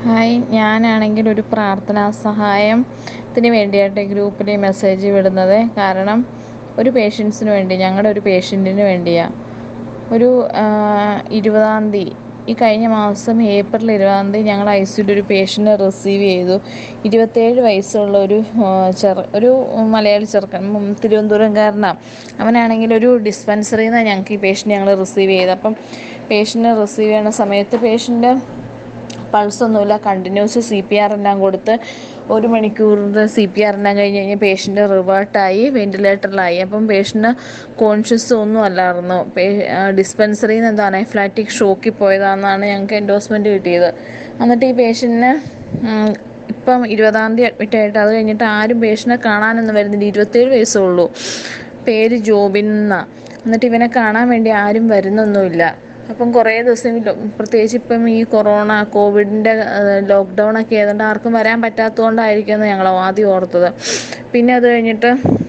hi ഞാനാണെങ്കിൽ ഒരു പ്രാർത്ഥനാ സഹായത്തിന് വേണ്ടിയിട്ട് ഗ്രൂപ്പിൽ മെസ്സേജ് വിടുന്നത് കാരണം ഒരു പേഷ്യൻസിന് വേണ്ടി ഞങ്ങളുടെ ഒരു പേഷ്യൻറ്റിന് വേണ്ടിയാണ് ഒരു ഇരുപതാം തീയതി ഈ കഴിഞ്ഞ മാസം ഏപ്രിൽ ഇരുപതാം തീയതി ഞങ്ങൾ ഐ സിയിൽ ഒരു പേഷ്യൻറ്റിനെ റിസീവ് ചെയ്തു ഇരുപത്തേഴ് വയസ്സുള്ള ഒരു ചെറു ഒരു മലയാളി ചെറുക്കൻ തിരുവനന്തപുരംകാരനാണ് അവനാണെങ്കിൽ ഒരു ഡിസ്പെൻസറിയിൽ നിന്നാണ് ഞങ്ങൾക്ക് ഈ പേഷ്യൻറ്റ് ഞങ്ങൾ റിസീവ് ചെയ്തത് അപ്പം പേഷ്യൻറ്റിനെ റിസീവ് ചെയ്യുന്ന സമയത്ത് പേഷ്യൻറ്റ് പൾസൊന്നുമില്ല കണ്ടിന്യൂസ് സി പി ആർ എല്ലാം കൊടുത്ത് ഒരു മണിക്കൂറിൻ്റെ സി പി ആർ എല്ലാം കഴിഞ്ഞ് കഴിഞ്ഞ് പേഷ്യൻ്റ് റിവേർട്ടായി വെൻറ്റിലേറ്ററിലായി അപ്പം പേഷ്യൻ്റ് കോൺഷ്യസ് ഒന്നും അല്ലായിരുന്നു ഡിസ്പെൻസറിയിൽ നിന്ന് എന്തോ അനൈഫ്ലാറ്റിക് ഷോക്കിൽ പോയതാണെന്നാണ് ഞങ്ങൾക്ക് എൻഡോസ്മെൻറ്റ് കിട്ടിയത് എന്നിട്ട് ഈ പേഷ്യൻറ്റിന് ഇപ്പം ഇരുപതാം തീയതി അഡ്മിറ്റ് ആയിട്ട് അത് കഴിഞ്ഞിട്ട് ആരും പേഷ്യനെ കാണാനൊന്നും വരുന്നില്ല ഇരുപത്തേഴ് വയസ്സേ ഉള്ളൂ പേര് ജോബിൻ എന്നാണ് എന്നിട്ട് ഇവനെ കാണാൻ വേണ്ടി ആരും വരുന്നൊന്നുമില്ല അപ്പം കുറേ ദിവസം പ്രത്യേകിച്ച് ഇപ്പം ഈ കൊറോണ കോവിഡിൻ്റെ ലോക്ക്ഡൗൺ ഒക്കെ ആയതുകൊണ്ട് ആർക്കും വരാൻ പറ്റാത്തതുകൊണ്ടായിരിക്കുമെന്ന് ഞങ്ങൾ ആദ്യം ഓർത്തത് പിന്നെ അത് കഴിഞ്ഞിട്ട്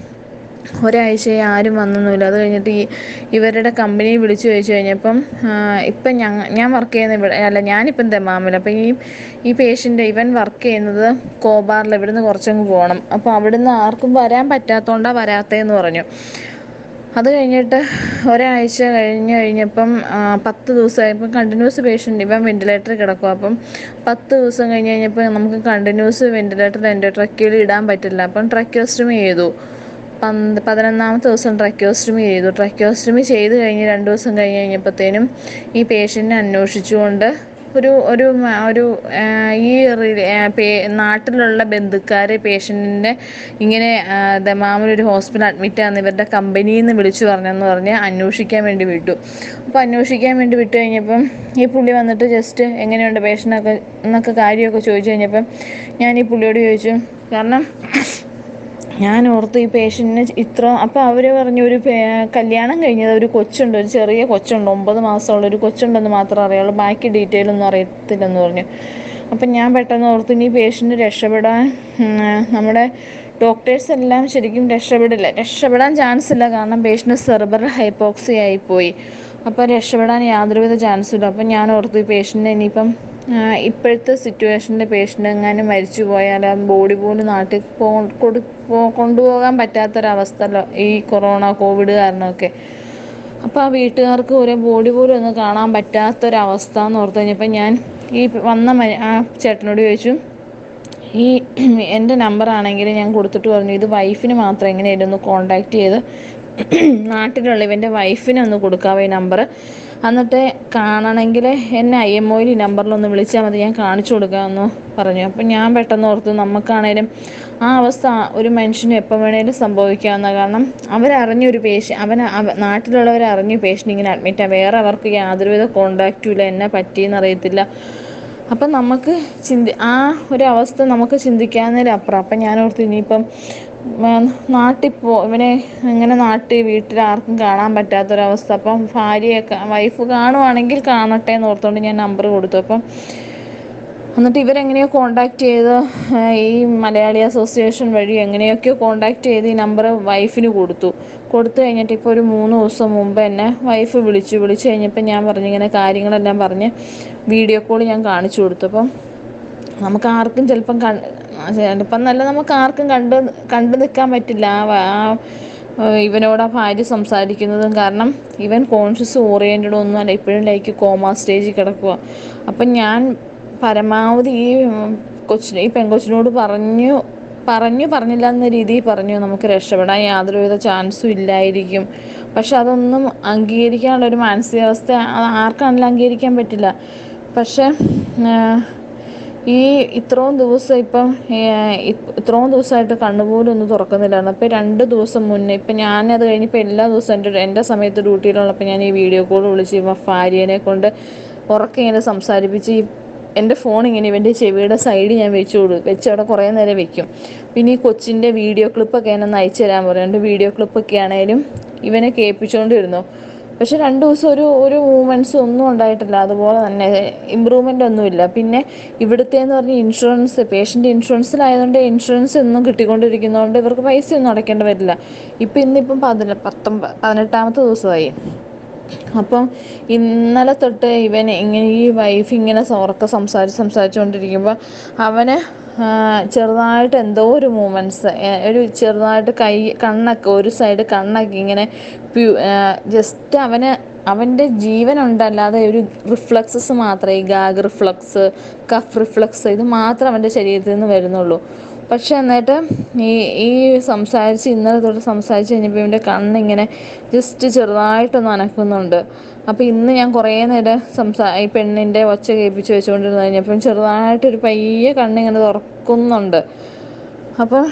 ഒരാഴ്ചയായി ആരും വന്നൊന്നുമില്ല അത് കഴിഞ്ഞിട്ട് ഈ ഇവരുടെ കമ്പനി വിളിച്ചു ചോദിച്ചു കഴിഞ്ഞപ്പം ഇപ്പം ഞങ്ങ ഞാൻ വർക്ക് ചെയ്യുന്ന ഇവിടെ അല്ല ഞാനിപ്പം ദമാമിൽ അപ്പം ഈ ഈ പേഷ്യൻ്റ് ഇവൻ വർക്ക് ചെയ്യുന്നത് കോബാറിൽ ഇവിടുന്ന് കുറച്ചങ്ങ് പോകണം അപ്പോൾ അവിടുന്ന് ആർക്കും വരാൻ പറ്റാത്തതുകൊണ്ടാണ് വരാത്തതെന്ന് പറഞ്ഞു അത് കഴിഞ്ഞിട്ട് ഒരാഴ്ച കഴിഞ്ഞ് കഴിഞ്ഞപ്പം പത്ത് ദിവസമായപ്പം കണ്ടിന്യൂസ് പേഷ്യൻ്റ് ഇവൻ വെൻറ്റിലേറ്ററിൽ കിടക്കും അപ്പം പത്ത് ദിവസം കഴിഞ്ഞ് കഴിഞ്ഞപ്പോൾ നമുക്ക് കണ്ടിന്യൂസ് വെൻറ്റിലേറ്ററിൽ എൻ്റെ ട്രക്കിൽ ഇടാൻ പറ്റില്ല അപ്പം ട്രക്യോസ്റ്റമി ചെയ്തു പന്ത് പതിനൊന്നാമത്തെ ദിവസം ട്രക്യോസ്റ്റമി ചെയ്തു ട്രക്യോസ്റ്റമി ചെയ്ത് കഴിഞ്ഞ് രണ്ട് ദിവസം കഴിഞ്ഞ് കഴിഞ്ഞപ്പോഴത്തേനും ഈ പേഷ്യൻറ്റിനെ അന്വേഷിച്ചുകൊണ്ട് ഒരു ഒരു ഒരു ഈ നാട്ടിലുള്ള ബന്ധുക്കാർ പേഷ്യൻറ്റിൻ്റെ ഇങ്ങനെ ദമാമിലൊരു ഹോസ്പിറ്റൽ അഡ്മിറ്റാന്ന് ഇവരുടെ കമ്പനിയിൽ നിന്ന് വിളിച്ചു പറഞ്ഞെന്ന് പറഞ്ഞ് അന്വേഷിക്കാൻ വേണ്ടി വിട്ടു അപ്പോൾ അന്വേഷിക്കാൻ വേണ്ടി വിട്ട് കഴിഞ്ഞപ്പം ഈ പുള്ളി വന്നിട്ട് ജസ്റ്റ് എങ്ങനെയുണ്ട് പേഷ്യൻ്റൊക്കെ എന്നൊക്കെ കാര്യമൊക്കെ ചോദിച്ചു കഴിഞ്ഞപ്പം ഞാൻ ഈ പുള്ളിയോട് ചോദിച്ചു കാരണം ഞാൻ ഓർത്തു ഈ പേഷ്യൻറ്റിന് ഇത്ര അപ്പോൾ അവർ പറഞ്ഞു ഒരു കല്യാണം കഴിഞ്ഞത് ഒരു കൊച്ചുണ്ട് ഒരു ചെറിയ കൊച്ചുണ്ട് ഒമ്പത് മാസമുള്ള ഒരു കൊച്ചുണ്ടെന്ന് മാത്രമേ അറിയുള്ളൂ ബാക്കി ഡീറ്റെയിൽ ഒന്നും അറിയത്തില്ലെന്ന് പറഞ്ഞു അപ്പം ഞാൻ പെട്ടെന്ന് ഓർത്തു ഇനി പേഷ്യൻ്റ് രക്ഷപ്പെടാൻ നമ്മുടെ ഡോക്ടേഴ്സ് എല്ലാം ശരിക്കും രക്ഷപ്പെടില്ല രക്ഷപ്പെടാൻ ചാൻസ് ഇല്ല കാരണം പേഷ്യൻ്റ് സെർബറൽ ഹൈപ്പോക്സി ആയിപ്പോയി അപ്പോൾ രക്ഷപ്പെടാൻ യാതൊരുവിധ ചാൻസും ഇല്ല അപ്പം ഞാൻ ഓർത്തു ഈ പേഷ്യൻ്റ് ഇനിയിപ്പം ഇപ്പോഴത്തെ സിറ്റുവേഷനിൽ പേഷ്യൻ്റ് എങ്ങാനും മരിച്ചു പോയാൽ ആ ബോഡി പോലും നാട്ടിൽ പോ കൊടു കൊണ്ടുപോകാൻ പറ്റാത്തൊരവസ്ഥ ഈ കൊറോണ കോവിഡ് കാരണമൊക്കെ അപ്പോൾ ആ വീട്ടുകാർക്ക് ഒരു ബോഡി പോലും ഒന്ന് കാണാൻ പറ്റാത്തൊരവസ്ഥ എന്ന് ഓർത്ത് കഴിഞ്ഞപ്പോൾ ഞാൻ ഈ വന്ന ആ ചേട്ടനോട് ചോദിച്ചു ഈ എൻ്റെ നമ്പറാണെങ്കിൽ ഞാൻ കൊടുത്തിട്ട് പറഞ്ഞു ഇത് വൈഫിന് മാത്രം എങ്ങനെയായിരുന്നു ഒന്ന് കോണ്ടാക്ട് ചെയ്ത് നാട്ടിലുള്ള ഇവൻ്റെ വൈഫിന് ഒന്ന് കൊടുക്കാവോ ഈ നമ്പർ എന്നിട്ട് കാണണമെങ്കിൽ എന്നെ ഐ എം ഒയിൽ നമ്പറിലൊന്ന് വിളിച്ചാൽ മതി ഞാൻ കാണിച്ചു കൊടുക്കാമെന്ന് പറഞ്ഞു അപ്പം ഞാൻ പെട്ടെന്ന് ഓർത്തു നമുക്കാണേലും ആ അവസ്ഥ ഒരു മനുഷ്യന് എപ്പോൾ വേണേലും സംഭവിക്കാവുന്ന കാരണം അവരറിഞ്ഞൊരു പേഷ്യൻ അവൻ നാട്ടിലുള്ളവർ അറിഞ്ഞു പേഷ്യൻ ഇങ്ങനെ അഡ്മിറ്റാണ് വേറെ അവർക്ക് യാതൊരുവിധ കോണ്ടാക്റ്റും ഇല്ല എന്നെ പറ്റിയെന്ന് അറിയത്തില്ല അപ്പം നമുക്ക് ചിന്തി ആ ഒരു അവസ്ഥ നമുക്ക് ചിന്തിക്കാവുന്നതിലപ്പുറം അപ്പം ഞാൻ ഓർത്തു ഇനിയിപ്പം നാട്ടിൽ പോ ഇവനെ ഇങ്ങനെ നാട്ടിൽ വീട്ടിൽ ആർക്കും കാണാൻ പറ്റാത്തൊരവസ്ഥ അപ്പം ഭാര്യയൊക്കെ വൈഫ് കാണുവാണെങ്കിൽ കാണട്ടെ എന്ന് ഓർത്തുകൊണ്ട് ഞാൻ നമ്പർ കൊടുത്തു അപ്പം എന്നിട്ട് ഇവരെങ്ങനെയോ കോണ്ടാക്ട് ചെയ്ത് ഈ മലയാളി അസോസിയേഷൻ വഴി എങ്ങനെയൊക്കെയോ കോണ്ടാക്ട് ചെയ്ത് ഈ നമ്പർ വൈഫിന് കൊടുത്തു കൊടുത്തു കഴിഞ്ഞിട്ട് ഇപ്പോൾ ഒരു മൂന്ന് ദിവസം മുമ്പ് എന്നെ വൈഫ് വിളിച്ചു വിളിച്ചു കഴിഞ്ഞപ്പോൾ ഞാൻ പറഞ്ഞു ഇങ്ങനെ കാര്യങ്ങളെല്ലാം പറഞ്ഞ് വീഡിയോ കോൾ ഞാൻ കാണിച്ചു കൊടുത്തു അപ്പം നമുക്ക് ആർക്കും ചിലപ്പം ചിലപ്പം നല്ല നമുക്ക് ആർക്കും കണ്ട് കണ്ടു നിൽക്കാൻ പറ്റില്ല ആ ഇവനോട് ആ ഭാര്യ സംസാരിക്കുന്നതും കാരണം ഇവൻ കോൺഷ്യസ് ഓറിയൻറ്റഡ് ഒന്നും അല്ല ഇപ്പോഴും ലൈക്ക് കോമ സ്റ്റേജിൽ കിടക്കുക അപ്പം ഞാൻ പരമാവധി ഈ കൊച്ചിനെ ഈ പെൺകൊച്ചിനോട് പറഞ്ഞു പറഞ്ഞു പറഞ്ഞില്ല എന്ന രീതിയിൽ പറഞ്ഞു നമുക്ക് രക്ഷപ്പെടാൻ യാതൊരുവിധ ചാൻസും ഇല്ലായിരിക്കും പക്ഷെ അതൊന്നും അംഗീകരിക്കാനുള്ള ഒരു മാനസികാവസ്ഥ അത് ആർക്കാണെങ്കിലും അംഗീകരിക്കാൻ പറ്റില്ല പക്ഷെ ഈ ഇത്രയും ദിവസം ഇപ്പം ഇത്രയും ദിവസമായിട്ട് കണ്ണുപോലും ഒന്നും തുറക്കുന്നില്ലായിരുന്നു അപ്പോൾ രണ്ട് ദിവസം മുന്നേ ഇപ്പം ഞാനത് കഴിഞ്ഞപ്പോൾ എല്ലാ ദിവസവും എൻ്റെ എൻ്റെ സമയത്ത് ഡ്യൂട്ടിയിലുള്ളപ്പോൾ ഞാൻ ഈ വീഡിയോ കോൾ വിളിച്ച് ഭാര്യനെ കൊണ്ട് ഉറക്കെ ഇങ്ങനെ സംസാരിപ്പിച്ച് ഈ എൻ്റെ ഫോൺ ഇങ്ങനെ ഇവൻ്റെ ചെവിയുടെ സൈഡിൽ ഞാൻ വെച്ച് കൊടുക്കും വെച്ച് അവിടെ കുറേ നേരം വെക്കും പിന്നെ ഈ കൊച്ചിൻ്റെ വീഡിയോ ക്ലിപ്പൊക്കെ എന്നെ ഒന്ന് അയച്ചു തരാൻ പറയും എൻ്റെ വീഡിയോ ക്ലിപ്പൊക്കെ ആണെങ്കിലും ഇവനെ കേൾപ്പിച്ചുകൊണ്ടിരുന്നു പക്ഷെ രണ്ട് ദിവസം ഒരു ഒരു മൂവ്മെൻറ്റ്സ് ഒന്നും ഉണ്ടായിട്ടില്ല അതുപോലെ തന്നെ ഇമ്പ്രൂവ്മെൻ്റ് ഒന്നുമില്ല പിന്നെ ഇവിടുത്തെ എന്ന് പറഞ്ഞാൽ ഇൻഷുറൻസ് പേഷ്യൻ്റ് ഇൻഷുറൻസിലായതുകൊണ്ട് ഇൻഷുറൻസ് എന്നും കിട്ടിക്കൊണ്ടിരിക്കുന്നതുകൊണ്ട് ഇവർക്ക് പൈസ ഒന്നും അടയ്ക്കേണ്ടി വരില്ല ഇപ്പം ഇന്നിപ്പം പതിന പത്തൊമ്പത് പതിനെട്ടാമത്തെ ദിവസമായി അപ്പം ഇന്നലെ തൊട്ട് ഇവൻ ഇങ്ങനെ ഈ വൈഫ് ഇങ്ങനെ ഉറക്കെ സംസാരിച്ച് സംസാരിച്ചുകൊണ്ടിരിക്കുമ്പോൾ അവന് ആ, ചെറുതായിട്ട് എന്തോ ഒരു മൂമെൻറ്റ്സ് ഒരു ചെറുതായിട്ട് കൈ കണ്ണൊക്കെ ഒരു സൈഡ് കണ്ണൊക്കെ ഇങ്ങനെ ജസ്റ്റ് അവന് അവൻ്റെ ജീവനുണ്ടല്ലാതെ ഒരു റിഫ്ലക്സസ് മാത്രമേ ഈ ഗാഗ് റിഫ്ലക്സ് കഫ് റിഫ്ലക്സ് ഇത് മാത്രം അവൻ്റെ ശരീരത്തിൽ നിന്ന് വരുന്നുള്ളൂ പക്ഷെ എന്നിട്ട് ഈ ഈ സംസാരിച്ച് ഇന്നലെ തൊട്ട് സംസാരിച്ച് കഴിഞ്ഞപ്പോൾ ഇവൻ്റെ കണ്ണിങ്ങനെ ജസ്റ്റ് ചെറുതായിട്ടൊന്ന് അനക്കുന്നുണ്ട് അപ്പോൾ ഇന്ന് ഞാൻ കുറേ നേരം സംസാ ഈ പെണ്ണിൻ്റെ ഒച്ച കേൾപ്പിച്ച് വെച്ചുകൊണ്ടിരുന്ന് കഴിഞ്ഞപ്പം ചെറുതായിട്ടൊരു പയ്യെ കണ്ണിങ്ങനെ തുറക്കുന്നുണ്ട് അപ്പം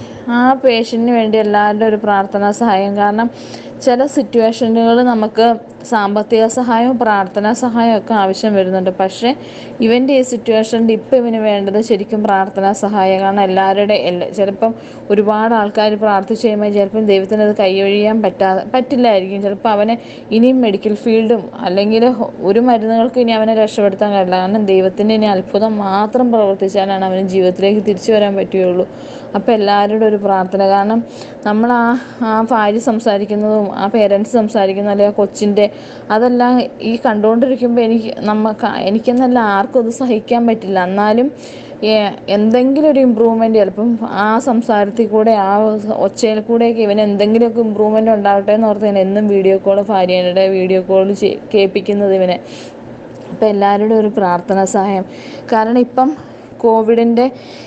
ആ പേഷ്യൻറ്റിന് വേണ്ടി എല്ലാവരുടെ ഒരു പ്രാർത്ഥനാ സഹായം കാരണം ചില സിറ്റുവേഷനുകൾ നമുക്ക് സാമ്പത്തിക സഹായവും പ്രാർത്ഥനാ സഹായവും ഒക്കെ ആവശ്യം വരുന്നുണ്ട് പക്ഷേ ഇവൻ്റെ ഈ സിറ്റുവേഷനിൽ ഇപ്പം ഇവന് വേണ്ടത് ശരിക്കും പ്രാർത്ഥനാ സഹായം കാരണം എല്ലാവരുടെ എല്ലാ ചിലപ്പം ഒരുപാട് ആൾക്കാർ പ്രാർത്ഥിച്ച് കഴിയുമ്പോൾ ചിലപ്പം ദൈവത്തിന് അത് കൈയൊഴിയാൻ പറ്റാതെ പറ്റില്ലായിരിക്കും ചിലപ്പോൾ അവനെ ഇനിയും മെഡിക്കൽ ഫീൽഡും അല്ലെങ്കിൽ ഒരു മരുന്നുകൾക്കും ഇനി അവനെ രക്ഷപ്പെടുത്താൻ കഴിയില്ല കാരണം ദൈവത്തിൻ്റെ ഇനി അത്ഭുതം മാത്രം പ്രവർത്തിച്ചാലാണ് അവന് ജീവിതത്തിലേക്ക് തിരിച്ചു വരാൻ പറ്റുകയുള്ളൂ അപ്പോൾ എല്ലാവരുടെ ഒരു പ്രാർത്ഥന കാരണം നമ്മൾ ആ ആ ഭാര്യ സംസാരിക്കുന്നതും ആ പേരൻസ് സംസാരിക്കുന്നതും അല്ലെങ്കിൽ ആ കൊച്ചിൻ്റെ അതെല്ലാം ഈ കണ്ടുകൊണ്ടിരിക്കുമ്പോൾ എനിക്ക് നമുക്ക് എനിക്കെന്നല്ല ആർക്കും അത് സഹിക്കാൻ പറ്റില്ല എന്നാലും ഏ- എന്തെങ്കിലും ഒരു ഇമ്പ്രൂവ്മെൻ്റ് ചിലപ്പം ആ സംസാരത്തിൽ കൂടെ ആ ഒച്ചയിൽ കൂടെയൊക്കെ ഇവന് എന്തെങ്കിലുമൊക്കെ ഇമ്പ്രൂവ്മെൻ്റ് ഉണ്ടാവട്ടെ എന്ന് ഓർത്ത് ഞാൻ എന്നും വീഡിയോ കോൾ ഭാര്യയുടെ വീഡിയോ കോൾ കേൾപ്പിക്കുന്നത് ഇവനെ അപ്പം എല്ലാവരുടെയും ഒരു പ്രാർത്ഥനാ സഹായം കാരണം ഇപ്പം കോവിഡിൻ്റെ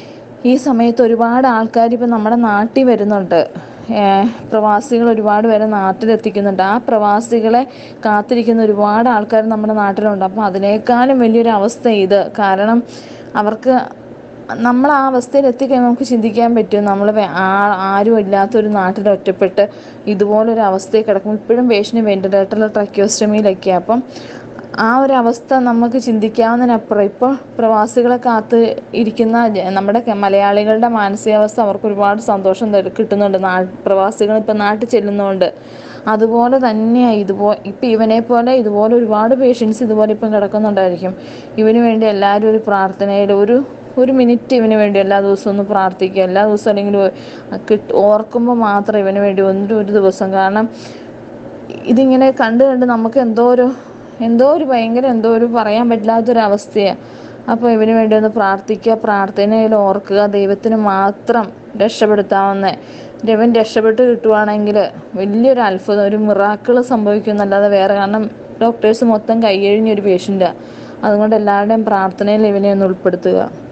ഈ സമയത്ത് ഒരുപാട് ആൾക്കാർ ഇപ്പം നമ്മുടെ നാട്ടിൽ വരുന്നുണ്ട് ഏഹ് പ്രവാസികൾ ഒരുപാട് പേരെ നാട്ടിലെത്തിക്കുന്നുണ്ട് ആ പ്രവാസികളെ കാത്തിരിക്കുന്ന ഒരുപാട് ആൾക്കാർ നമ്മുടെ നാട്ടിലുണ്ട് അപ്പോൾ അതിനേക്കാളും വലിയൊരു അവസ്ഥ ഇത് കാരണം അവർക്ക് നമ്മൾ ആ അവസ്ഥയിൽ എത്തിക്കഴിയുമ്പോൾ നമുക്ക് ചിന്തിക്കാൻ പറ്റും നമ്മൾ ആരും ഇല്ലാത്തൊരു നാട്ടിൽ ഒറ്റപ്പെട്ട് ഇതുപോലൊരു അവസ്ഥയിൽ കിടക്കും ഇപ്പോഴും പേഷ്യൻ്റ് വെൻറ്റിലേറ്ററിൽ ട്രക്യോസ്റ്റമിയിലൊക്കെ അപ്പം ആ ഒരു അവസ്ഥ നമുക്ക് ചിന്തിക്കാവുന്നതിനപ്പുറം ഇപ്പോൾ പ്രവാസികളെ കാത്ത് ഇരിക്കുന്ന ജ- നമ്മുടെ കെ- മലയാളികളുടെ മാനസികാവസ്ഥ അവർക്ക് ഒരുപാട് സന്തോഷം തരു- കിട്ടുന്നുണ്ട് നാ പ്രവാസികൾ ഇപ്പം നാട്ടിൽ ചെല്ലുന്നതുകൊണ്ട് അതുപോലെ തന്നെയാണ് ഇതുപോലെ ഇപ്പം ഇവനെ പോലെ ഇതുപോലെ ഒരുപാട് പേഷ്യൻസ് ഇതുപോലെ ഇപ്പം കിടക്കുന്നുണ്ടായിരിക്കും ഇവന് വേണ്ടി എല്ലാവരും ഒരു പ്രാർത്ഥനയിൽ ഒരു ഒരു മിനിറ്റ് ഇവന് വേണ്ടി എല്ലാ ദിവസവും ഒന്ന് പ്രാർത്ഥിക്കുക എല്ലാ ദിവസവും അല്ലെങ്കിൽ കിട്ട് ഓർക്കുമ്പോൾ മാത്രം ഇവന് വേണ്ടി ഒന്ന് ഒരു ദിവസം കാരണം ഇതിങ്ങനെ കണ്ട് കണ്ട് നമുക്ക് എന്തോ ഒരു എന്തോ ഒരു ഭയങ്കര എന്തോ ഒരു പറയാൻ പറ്റാത്തൊരവസ്ഥയാണ് അപ്പോൾ ഇവന് വേണ്ടി ഒന്ന് പ്രാർത്ഥിക്കുക പ്രാർത്ഥനയിൽ ഓർക്കുക ദൈവത്തിന് മാത്രം രക്ഷപ്പെടുത്താവുന്ന ഇവൻ രക്ഷപ്പെട്ട് കിട്ടുവാണെങ്കിൽ വലിയൊരു അത്ഭുതം ഒരു മിറാക്കിൾ സംഭവിക്കുമെന്നല്ലാതെ വേറെ കാരണം ഡോക്ടേഴ്സ് മൊത്തം കൈയഴിഞ്ഞൊരു പേഷ്യൻ്റാണ് അതുകൊണ്ട് എല്ലാവരുടെയും പ്രാർത്ഥനയിൽ ഇവനെ ഒന്ന് ഉൾപ്പെടുത്തുക